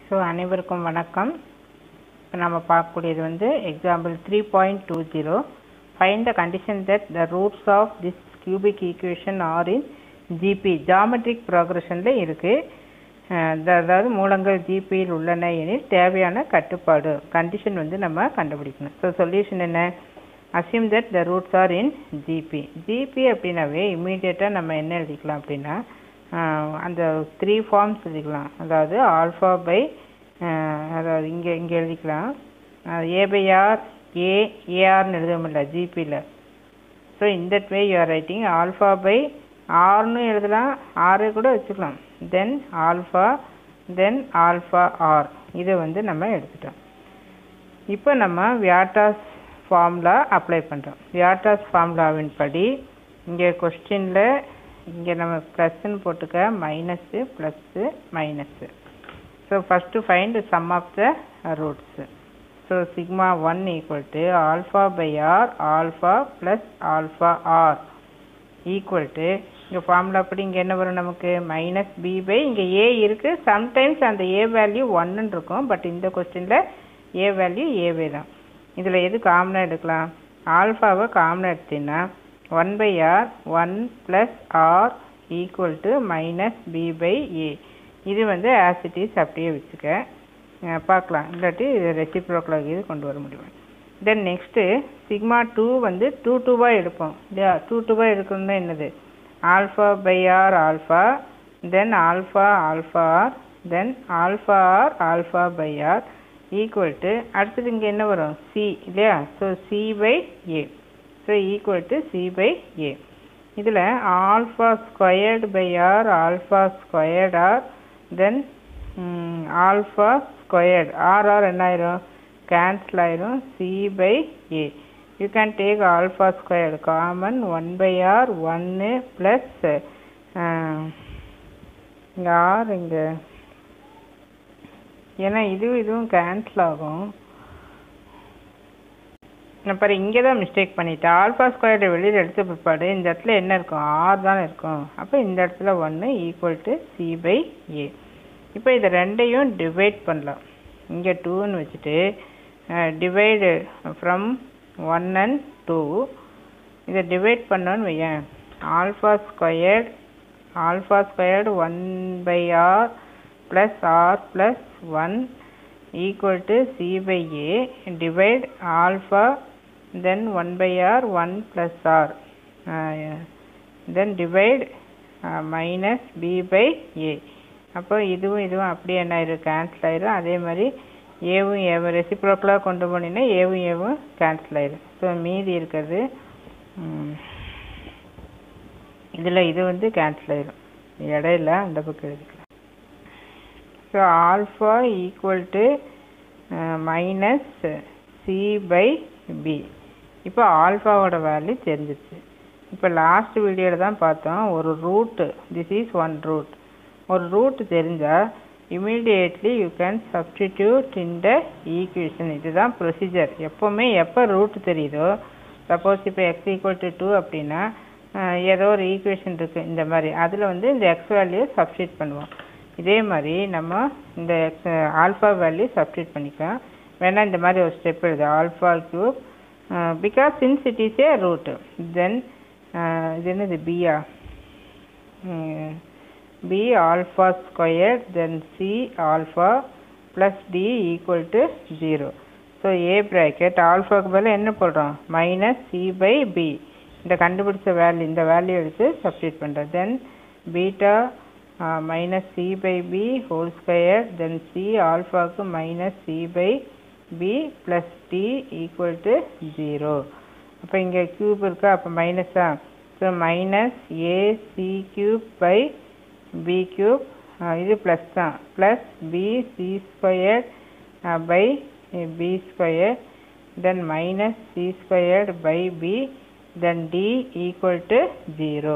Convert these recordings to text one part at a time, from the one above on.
so அனைவருக்கும் வணக்கம் இப்போ நம்ம பார்க்கக்கூடியது வந்து example three point two zero find the condition that the roots of this cubic equation are in GP geometric ப்ரோக்ரஷனில் இருக்குது அதாவது மூலங்கள் ஜிபியில் உள்ளன எனில் தேவையான கட்டுப்பாடு கண்டிஷன் வந்து நம்ம கண்டுபிடிக்கணும் ஸோ சொல்யூஷன் என்ன assume that the roots are in GP GP அப்படின்னாவே இம்மீடியட்டாக நம்ம என்ன எழுதிக்கலாம் அப்படின்னா ஆஹ் அந்த த்ரீ ஃபார்ம்ஸ் எழுதிக்கலாம் அதாவது ஆல்ஃபா பை அதாவது இங்கே இங்கே எழுதிக்கலாம் ஏ பை ஆர் ஏ ஏஆர்னு எழுத முடியல ஜிபியில் ஸோ இந்த way you are writing alpha by ஆர்னு எழுதலாம் ஆறு கூட வச்சுக்கலாம் then alpha then alpha r இதை வந்து நம்ம எடுத்துட்டோம் இப்போ நம்ம வியாட்டாஸ் ஃபார்முலா அப்ளை பண்ணுறோம் வியாட்டாஸ் ஃபார்முலாவின் படி இங்கே கொஸ்டினில் இங்கே நம்ம ப்ளஸ்ன்னு போட்டுக்க minus plus minus so first find sum of the roots so sigma one equal to alpha by r alpha plus alpha r equal to இங்கே ஃபார்முலா படி இங்கே என்ன வரும் நமக்கு மைனஸ் பி பை இங்கே ஏ இருக்குது சம்டைம்ஸ் அந்த ஏ வேல்யூ ஒன்றுன்னு இருக்கும் பட் இந்த கொஸ்டினில் ஏ வேல்யூ ஏவே தான் இதில் எது காமனாக எடுக்கலாம் ஆல்ஃபாவை காமனாக எடுத்தீங்கன்னா one by r one plus r equal to minus b by a இது வந்து ஆசிட்டிஸ் அப்படியே வச்சுக்க அஹ் பார்க்கலாம் இல்லாட்டி ரெசிப்ரோக்கலாக இது கொண்டு வர முடியும் தென் நெக்ஸ்ட்டு சிக்மா டூ வந்து டூ டூவாக எடுப்போம் இல்லையா டூ டூவாக எடுக்கணும்னா என்னது alpha by r alpha then alpha alpha r then alpha r alpha by r equal to அடுத்தது இங்கே என்ன வரும் சி இல்லையா ஸோ c by a so equal to c by a இதில் alpha squared by r alpha squared r then alpha squared r r என்ன ஆயிரும் cancel ஆயிரும் c by a you can take alpha squared common one by r ஒன்று plus இங்கே r இங்கே ஏன்னா இதுவும் இதுவும் கேன்சல் ஆகும் நான் பாரு இங்கே தான் மிஸ்டேக் பண்ணிட்டேன் ஆல்ஃபா ஸ்கொயர்டு வெளியில் எடுத்த பிற்பாடு இந்த இடத்துல என்ன இருக்கும் ஆர் தானே இருக்கும் அப்போ இந்த இடத்துல ஒன்று equal to c by a இப்போ இதை ரெண்டையும் டிவைட் பண்ணலாம் இங்கே டூன்னு வச்சுட்டு divide from one and two இதை டிவைட் பண்ணோன்னு வையேன் alpha squared alpha squared one by r plus r plus one equal to c by a divide alpha then 1 by r 1 plus r uh, then divide uh, minus b by a அப்போ இதுவும் இதுவும் அப்படியே என்ன ஆயிரும் cancel ஆயிரும் அதே மாதிரி ஏவும் ஏவும் ரெசிப்ரோக்கலாக கொண்டு போனீங்கன்னா ஏவும் ஏவும் கேன்சல் ஆயிரும் ஸோ மீதி இருக்கிறது இதில் இது வந்து கேன்சல் ஆயிரும் இடையில அந்த பக்கம் எழுதிக்கலாம் so alpha equal to minus c by b இப்போ ஆல்ஃபாவோட வேல்யூ தெரிஞ்சிச்சு இப்போ லாஸ்ட் வீடியோவில் தான் பார்த்தோம் ஒரு root this is one root ஒரு ரூட் தெரிஞ்சால் immediately you can substitute in the equation இதுதான் ப்ரொசீஜர் எப்போவுமே எப்போ ரூட் தெரியுதோ சப்போஸ் இப்போ எக்ஸ் ஈக்குவல் டு டூ அப்படின்னா ஏதோ ஒரு ஈக்குவேஷன் இருக்குது இந்த மாதிரி அதில் வந்து இந்த எக்ஸ் வேல்யூ சப்ஸ்டியூட் பண்ணுவோம் இதே மாதிரி நம்ம இந்த எக்ஸ் ஆல்ஃபா வேல்யூ சப்ஸ்டியூட் பண்ணிக்கலாம் வேணால் இந்த மாதிரி ஒரு ஸ்டெப் எழுது alpha cube because since it is a root then இது என்னது பியா b alpha square then c alpha plus d equal to zero so a bracket ஆல்ஃபாக்கு பதில் என்ன போடுறோம் மைனஸ் சி பை பி இந்த கண்டுபிடிச்ச வேல்யூ இந்த வேல்யூ எடுத்து சப்ஸ்டியூட் பண்ணுறோம் then beta minus c by b whole square then c ஆல்ஃபாவுக்கு minus c by b plus d equal to zero அப்போ இங்கே க்யூப் இருக்கா அப்போ மைனஸா so minus a c cube by b cube இது ப்ளஸ் தான் plus b c square by b square then minus c square by b then d equal to zero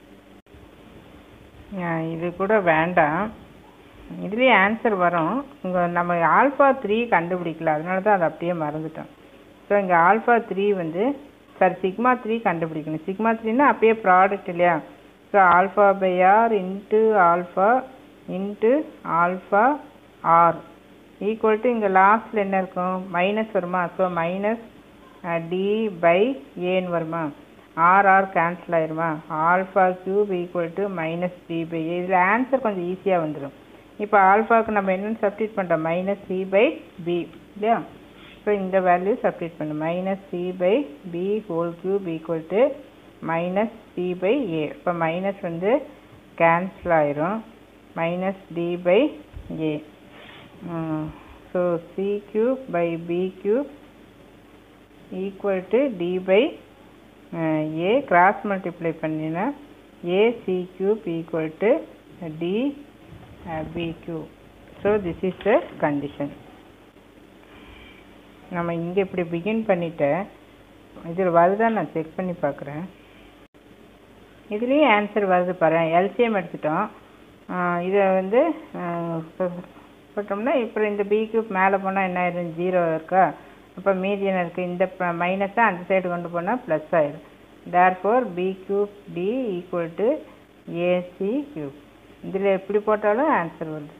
இது கூட வேண்டாம் இதுலேயே ஆன்சர் வரும் இங்கே நம்ம ஆல்ஃபா த்ரீ கண்டுபிடிக்கல அதனால தான் அதை அப்படியே மறந்துட்டோம் ஸோ இங்கே ஆல்ஃபா த்ரீ வந்து சாரி சிக்மா த்ரீ கண்டுபிடிக்கணும் சிக்மா த்ரீனா அப்படியே ப்ராடக்ட் இல்லையா so alpha by r into alpha into alpha r equal to இங்கே லாஸ்ட்டில் என்ன இருக்கும் மைனஸ் வருமா ஸோ மைனஸ் டி பை ஏன்னு வருமா ஆர் ஆர் கேன்சல் ஆயிருமா alpha cube equal to minus d by a இதில் ஆன்சர் கொஞ்சம் ஈஸியாக வந்துடும் இப்போ ஆல்ஃபாவுக்கு நம்ம என்னென்னு சப்ஸ்டிட் பண்ணுறோம் மைனஸ் சி பை பி இல்லையா ஸோ இந்த வேல்யூ சப்ஸ்டிட் பண்ணு minus c by b whole cube equal to minus c by a இப்போ மைனஸ் வந்து கேன்சல் ஆயிரும் minus d by a so c cube by b cube equal to d by a cross multiply பண்ணினா a c cube equal to d b cube so this is the condition நம்ம இங்கே இப்படி begin பண்ணிட்டேன் இதில் வருதா நான் check பண்ணி பார்க்குறேன் இதுலேயும் ஆன்சர் வருது பாரு எல்சிஎம் எடுத்துட்டோம் இதை வந்து போட்டோம்னா இப்போ இந்த பி கியூப் மேலே போனால் என்ன ஆயிரும் ஜீரோ இருக்கா அப்போ மீதி என்ன இருக்குது இந்த மைனஸை அந்த சைடு கொண்டு போனால் ப்ளஸ் ஆயிரும் therefore b cube d equal to ac cube இதில் எப்படி போட்டாலும் ஆன்சர் வருது